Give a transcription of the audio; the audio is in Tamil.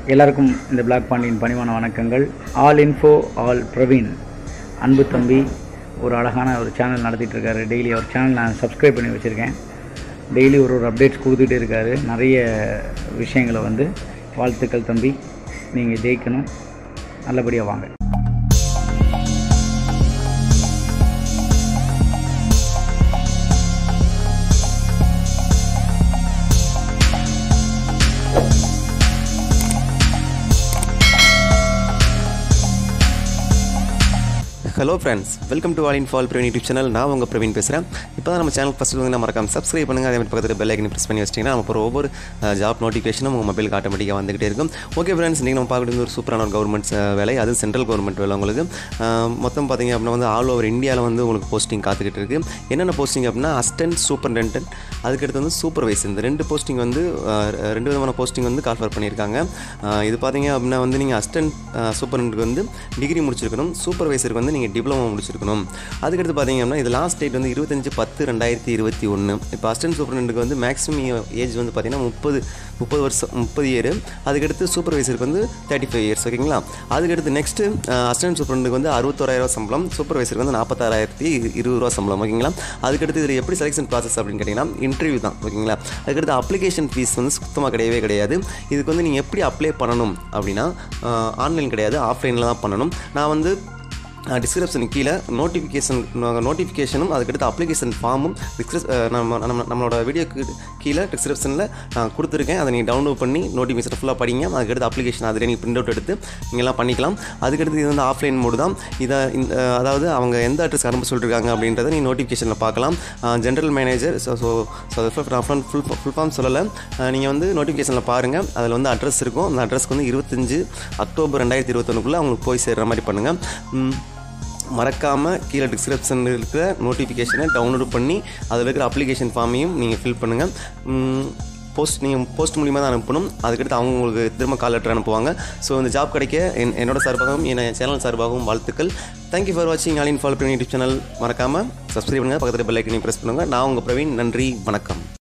எல்லாருக்கும் இந்த பிளாக் பாண்டியின் பணிவான வணக்கங்கள் ஆல் இன்ஃபோ ஆல் பிரவீன் அன்பு தம்பி ஒரு அழகான ஒரு சேனல் நடத்திட்டு இருக்காரு டெய்லி அவர் சேனல் நான் சப்ஸ்கிரைப் பண்ணி வச்சுருக்கேன் டெய்லி ஒரு ஒரு அப்டேட்ஸ் கொடுத்துட்டே இருக்காரு நிறைய விஷயங்களை வந்து வாழ்த்துக்கள் தம்பி நீங்கள் ஜெயிக்கணும் நல்லபடியாக வாங்க hello friends welcome to all in fall Praveen YouTube channel நான் உங்கள் பிரவீன் பேசுகிறேன் இப்போ தான் நம்ம சேனல் ஃபஸ்ட்டு வந்து மறக்காம சப்ஸ்கிரைப் பண்ணுங்கள் அதே மாதிரி பக்கத்தில் பெல் ஐக்கன் ப்ரெஸ் பண்ணி வச்சிட்டிங்கன்னா நம்ம அப்புறம் ஒவ்வொரு ஜாப் நோட்டிஃபிகேஷனும் உங்கள் மொபைலுக்கு ஆட்டோமேட்டிக்காக வந்துகிட்டே இருக்கும் ஓகே ஃப்ரெண்ட்ஸ் நீங்கள் நம்ம பார்க்கறது ஒரு சூப்பரான ஒரு கவர்மெண்ட் வேலை அது சென்ட்ரல் கவர்மெண்ட் வேலை உங்களுக்கு அஹ், மொத்தம் பார்த்தீங்க அப்படின்னா வந்து ஆல் ஓவர் இந்தியாவில் வந்து உங்களுக்கு போஸ்டிங் காத்துக்கிட்டு இருக்குது என்னென்ன போஸ்டிங் அப்படின்னா அசிஸ்டன்ட் சூப்பர்டென்டென்ட் அதுக்கடுத்து வந்து சூப்பர்வைசர் இந்த ரெண்டு போஸ்டிங் வந்து அஹ், ரெண்டு விதமான போஸ்டிங் வந்து கால்ஃபர் பண்ணியிருக்காங்க அஹ், இது பார்த்தீங்க அப்படின்னா வந்து நீங்கள் அசிஸ்டன்ட் சூப்பர்டென்ட்க்கு வந்து டிகிரி முடிச்சிருக்கணும் சூப்பர்வைசருக்கு வந்து நீங்கள் டிப்ளமோ முடிச்சிருக்கணும் அதுக்கடுத்து பார்த்தீங்க அப்படின்னா இது லாஸ்ட் டேட் வந்து இருபத்தஞ்சு பத்து ரெண்டாயிரத்தி இருபத்தி ஒன்று இப்போ அசிஸ்டன்ட் சூப்பர்டென்ட்டுக்கு வந்து மேக்ஸிமம் ஏஜ் வந்து பார்த்தீங்கன்னா முப்பது முப்பது வருஷம் முப்பது இயர் அதுக்கடுத்து சூப்பர்வைசருக்கு வந்து தேர்ட்டி ஃபைவ் இயர்ஸ் ஓகேங்களா அதுக்கடுத்து நெக்ஸ்ட்டு அசிஸ்டன்ட் சூப்பர்டென்ட்டுக்கு வந்து அறுபத்தோராயிரம் சம்பளம் சூப்பர்வைசருக்கு வந்து நாற்பத்தாறாயிரத்தி இருபது ரூபா சம்பளம் ஓகேங்களா அதுக்கடுத்து இதில் எப்படி செலெக்ஷன் ப்ராசஸ் அப்படின்னு கேட்டிங்கன்னா இன்டர்வியூ தான் ஓகேங்களா அதுக்கடுத்து அப்ளிகேஷன் ஃபீஸ் வந்து சுத்தமாக கிடையவே கிடையாது இதுக்கு வந்து நீங்கள் எப்படி அப்ளை பண்ணணும் அப்படின்னா ஆன்லைன் கிடையாது ஆஃப்லைனில் தான் பண்ணணும் நான் வந்து டிஸ்கிரிப்ஷனுக்கு கீழே நோட்டிஃபிகேஷன் நோட்டிஃபிகேஷனும் அதுக்கடுத்து அப்ளிகேஷன் ஃபார்மும் டிஸ்கிரிப் நம்ம நம்ம நம்மளோட வீடியோக்கு கீழே டிஸ்கிரிப்ஷனில் நான் கொடுத்துருக்கேன் அதை நீங்கள் டவுன்லோட் பண்ணி நோட்டிஃபிகேஷன் ஃபுல்லாக படிங்க அதுக்கடுத்து அப்ளிகேஷன் அதில் நீங்கள் பிரிண்ட் அவுட் எடுத்து நீங்கள்லாம் பண்ணிக்கலாம் அதுக்கடுத்து இது வந்து ஆஃப்லைன் மோடு தான் இதை இந்த அதாவது அவங்க எந்த அட்ரஸ் அனுப்ப சொல்லியிருக்காங்க அப்படின்றத நீங்கள் நோட்டிஃபிகேஷனில் பார்க்கலாம் general manager so so so full full form சொல்லலை நீங்கள் வந்து நோட்டிஃபிகேஷனில் பாருங்கள் அதில் வந்து அட்ரஸ் இருக்கும் அந்த அட்ரஸ்க்கு வந்து இருபத்தஞ்சு அக்டோபர் ரெண்டாயிரத்தி இருபத்தொன்னுக்குள்ளே அவங்களுக்கு போய் சேர்கிற மாதிரி பண்ணுங்கள் மறக்காமல் கீழே டிஸ்கிரிப்ஷனில் இருக்கிற நோட்டிஃபிகேஷனை டவுன்லோட் பண்ணி அதில் இருக்கிற அப்ளிகேஷன் ஃபார்மையும் நீங்கள் ஃபில் பண்ணுங்கள் போஸ்ட் நீங்கள் போஸ்ட் மூலிமா தான் அனுப்பணும் அதுக்கடுத்து அவங்க உங்களுக்கு திரும்ப கால் லெட்டர் அனுப்புவாங்க ஸோ இந்த ஜாப் கிடைக்க என் என்னோட சார்பாகவும் என் சேனல் சார்பாகவும் வாழ்த்துக்கள் தேங்க்யூ ஃபார் வாட்சிங் all in follow Praveen YouTube channel மறக்காமல் சப்ஸ்கிரைப் பண்ணுங்கள் பக்கத்தில் பெல் ஐக்கனையும் ப்ரெஸ் பண்ணுங்கள் நான் உங்கள் பிரவீன் நன்றி வணக்கம்